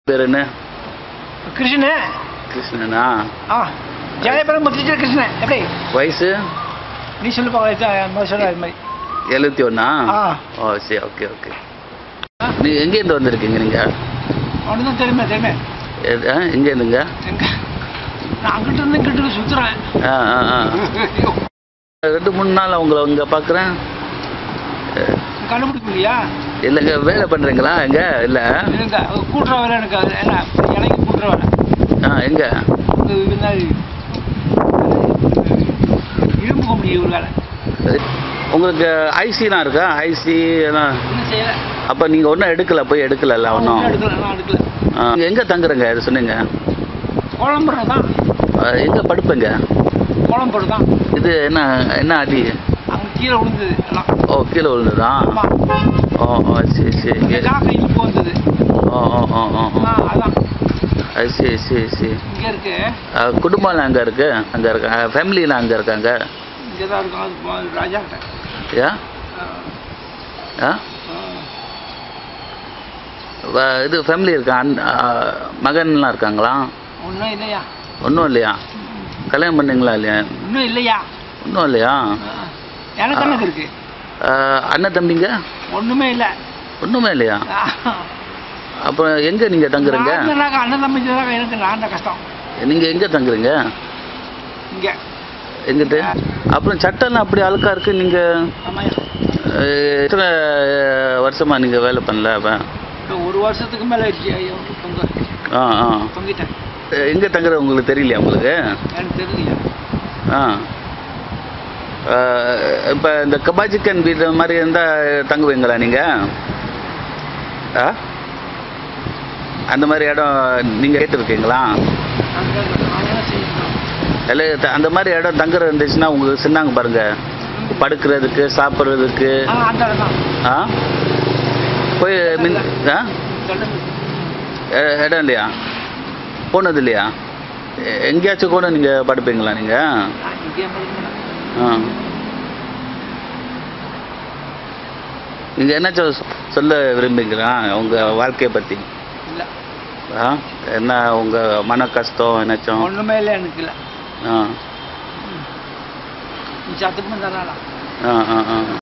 பேர் என்ன கிருஷ்ணன் கிருஷ்ணனா ஆ ஜெயபுரம் டீச்சர் கிருஷ்ணன் எப்படி வயசு நீ சொல்லு பார்க்கலாம் சொல்ல அது மாதிரி எழுபத்தி ஒன்றா ஆ ஓ சரி ஓகே ஓகே நீ எங்கேருந்து வந்திருக்கீங்க நீங்கள் அவனு தான் தெரியுமே தெரியுமே எங்கேருந்துங்க எங்க நான் அங்கிட்ட இருந்து இங்கிட்டு சுற்றுறேன் ஆ ஆ ஆ ரெண்டு மூணு நாள் உங்களை இங்கே பார்க்குறேன் கண்டுபிடிக்க இல்லையா இல்லைங்க வேலை பண்ணுறீங்களா எங்கே இல்லை இல்லைங்க கூட்டுற வேலை எனக்கு அது என்ன எனக்கு கூட்டுற வேலை ஆ எங்கே இது என்ன இரும்பு கம்பெனி ஒரு வேலை உங்களுக்கு ஐசிலாம் இருக்கா ஐசி எல்லாம் என்ன செய்யலை அப்போ நீங்கள் ஒன்றும் எடுக்கல போய் எடுக்கலல்ல ஒன்றும் எடுக்கல நான் எடுக்கல எங்கே தங்குறங்க இது சொன்னீங்க குழம்புறது தான் எங்கே படுப்பீங்க குழம்புறது தான் இது என்ன என்ன அடி அங்கே கீழே விழுந்தது எல்லாம் ஓ கீழே விழுந்ததா ஆமா ஓ ஓ சரி சரி இந்த காக்கை இப்போ வந்தது ஓ ஓ ஓ ஓ ஓ. ஆ அதான் அது சரி சரி சரி இங்கே இருக்கு அஹ், குடும்பம்லாம் அங்கே இருக்கு அங்கே இருக்கா ஃபேமிலிலாம் அங்கே இருக்காங்க இங்கே தான் இருக்கும் அது போ- ராஜா கிட்ட யா ஆ வ- இது ஃபேமிலி இருக்கா அன் அஹ், மகன்லாம் இருக்காங்களா ஒன்றும் இல்லையா ஒன்றும் இல்லையா கல்யாணம் பண்ணீங்களா இல்லையா இன்னும் இல்லையா ஒன்றும் இல்லையா ஆ. எனக்கு எனக்கு இருக்கு அஹ், அண்ணன் தம்பிங்க ஒண்ணுமே இல்லை ஒன்றுமே இல்லையா அப்புறம் எங்கே நீங்கள் தங்குறீங்க நான் அண்ணன் தம்பி தான் எனக்கு நான் தான் கஷ்டம் நீங்கள் எங்கே தங்குறீங்க இங்கே எங்கிட்ட அப்புறம் சட்டம்லாம் அப்படி அழுக்கா இருக்கு நீங்கள் ஆமாய்யா எத்தனை அஹ், வருஷமா நீங்கள் வேலை பண்ணல அப்போ இப்போ ஒரு வருஷத்துக்கு மேலே ஆயிடுச்சு ஐயோ தொங்க ஆ ஆ தொங்கிட்டேன் எங்கே தங்குறது உங்களுக்கு தெரியலையா உங்களுக்கு எனக்கு தெரியலையா ஆ இப்போ இந்த கபாஜிக்கன் வீடு மாதிரி இருந்தால் தங்குவீங்களா நீங்கள் ஆ அந்த மாதிரி இடம் நீங்கள் கேட்டிருக்கீங்களா அந்த நான் என்ன செய்யணும் இல்லை த- அந்த மாதிரி இடம் தங்குறது இருந்துச்சுன்னா உங்களுக்கு சொன்னாங்க பாருங்க படுக்கிறதுக்கு சாப்பிட்றதுக்கு ஆ அந்த இடம் தான் ஆ போய் மின் ஆ சொல்லுங்க எ- இடம் இல்லையா போனது இல்லையா எ- எங்கேயாச்சும் கூட நீங்கள் படுப்பீங்களா நீங்கள் நான் இங்கே படிக்கிறேன் ஆ நீங்கள் என்னாச்சும் சொ- சொல்ல விரும்புகிறா உங்கள் வாழ்க்கையை பற்றி இல்லை ஆ என்ன உங்கள் மன கஷ்டம் என்னாச்சும் ஒன்றுமே இல்லை எனக்கு இல்லை ஆ நீ சத்துக்கு தானா ஆ ஆ ஆ